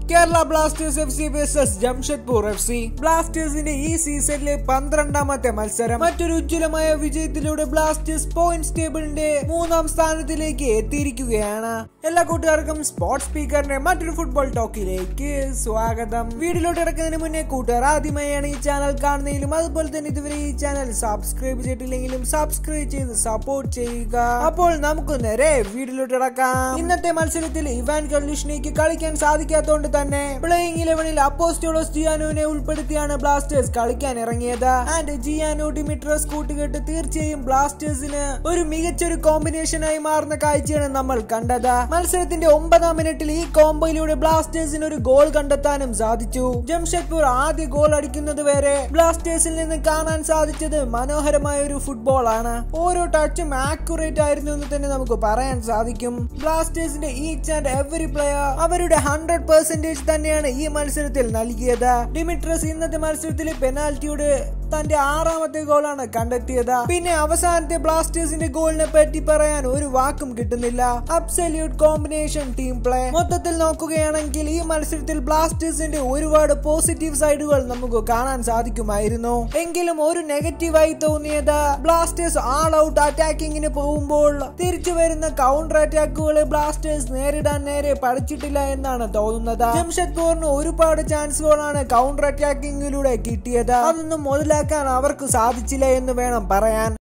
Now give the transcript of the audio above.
Kerala Blasters F C versus Jamshedpur F C ബ്ലാസ്റ്റേഴ്സിന്റെ ഈ സീസണിലെ പന്ത്രണ്ടാമത്തെ മത്സരം മറ്റൊരു ഉജ്ജ്വലമായ വിജയത്തിലൂടെ ബ്ലാസ്റ്റേഴ്സ് പോയിന്റ്സ് ടേബിളിന്റെ മൂന്നാം സ്ഥാനത്തിലേക്ക് എത്തിയിരിക്കുകയാണ് എല്ലാ കൂട്ടുകാർക്കും സ്പോർട്സ് സ്പീക്കറിന്റെ മറ്റൊരു ഫുട്ബോൾ ടോക്കിലേക്ക് സ്വാഗതം വീഡിയോയിലോട്ട് ഇറക്കുന്നതിന് മുന്നേ കൂട്ടുകാർ ആദ്യമായാണ് ഈ ചാനൽ കാണുന്നതിലും അതുപോലെ തന്നെ ഇതുവരെ ഈ ചാനൽ സബ്സ്ക്രൈബ് ചെയ്തിട്ടില്ലെങ്കിലും സബ്സ്ക്രൈബ് ചെയ്ത് സപ്പോർട്ട് ചെയ്യുക അപ്പോൾ നമുക്ക് നേരെ വീഡിയോയിലോട്ട് ഇറക്കാം ഇന്നത്തെ മത്സരത്തിൽ ഇവാൻ കല്ലിഷ്ണിക്ക് കളിക്കാൻ സാധിക്കാത്തതുകൊണ്ട് തന്നെ പ്ലേയിങ് ഇലവനിൽ അപ്പോസ്റ്റോളോസ് ജിയാനോനെ ഉൾപ്പെടുത്തിയാണ് ബ്ലാസ്റ്റേഴ്സ് കളിക്കാൻ ഇറങ്ങിയത് ആൻഡ് ജിയാനോ ഡിമിട്രസ് കൂട്ടുകെട്ട് തീർച്ചയായും ബ്ലാസ്റ്റേഴ്സിന് ഒരു മികച്ചൊരു കോമ്പിനേഷനായി മാറുന്ന കാഴ്ചയാണ് നമ്മൾ കണ്ടത് മത്സരത്തിന്റെ ഒമ്പതാം മിനിറ്റിൽ ഈ കോംബോയിലൂടെ ബ്ലാസ്റ്റേഴ്സിന് ഒരു ഗോൾ കണ്ടെത്താനും സാധിച്ചു ജംഷഡ്പൂർ ആദ്യ ഗോൾ അടിക്കുന്നത് വരെ ബ്ലാസ്റ്റേഴ്സിൽ നിന്ന് കാണാൻ സാധിച്ചത് മനോഹരമായ ഒരു ഫുട്ബോൾ ആണ് ഓരോ ടച്ചും ആക്യുറേറ്റ് ആയിരുന്നു എന്ന് തന്നെ നമുക്ക് പറയാൻ സാധിക്കും ബ്ലാസ്റ്റേഴ്സിന്റെ ഈച്ച് ആൻഡ് എവറി പ്ലെയർ അവരുടെ ഹൺഡ്രഡ് പെർസെന്റേജ് തന്നെയാണ് ഈ മത്സരത്തിൽ നൽകിയത് ഡിമിട്രസ് ഇന്നത്തെ മത്സരത്തിൽ പെനാൽറ്റിയുടെ തന്റെ ആറാമത്തെ ഗോളാണ് കണ്ടെത്തിയത് പിന്നെ അവസാനത്തെ ബ്ലാസ്റ്റേഴ്സിന്റെ ഗോളിനെ പറ്റി പറയാൻ ഒരു വാക്കും കിട്ടുന്നില്ല അബ്സല്യൂട്ട് കോമ്പിനേഷൻ ടീം പ്ലേ മൊത്തത്തിൽ നോക്കുകയാണെങ്കിൽ ഈ മത്സരത്തിൽ ബ്ലാസ്റ്റേഴ്സിന്റെ ഒരുപാട് പോസിറ്റീവ് സൈഡുകൾ നമുക്ക് കാണാൻ സാധിക്കുമായിരുന്നു എങ്കിലും ഒരു നെഗറ്റീവായി തോന്നിയത് ബ്ലാസ്റ്റേഴ്സ് ആൾ ഔട്ട് അറ്റാക്കിങ്ങിന് പോകുമ്പോൾ തിരിച്ചു വരുന്ന കൗണ്ടർ അറ്റാക്കുകൾ ബ്ലാസ്റ്റേഴ്സ് നേരിടാൻ നേരെ പഠിച്ചിട്ടില്ല എന്നാണ് തോന്നുന്നത് ജംഷഡ്പൂറിന് ഒരുപാട് ചാൻസുകളാണ് കൗണ്ടർ അറ്റാക്കിങ്ങിലൂടെ കിട്ടിയത് അതൊന്നും മുതലാക്കാൻ അവർക്ക് സാധിച്ചില്ല എന്ന് വേണം പറയാൻ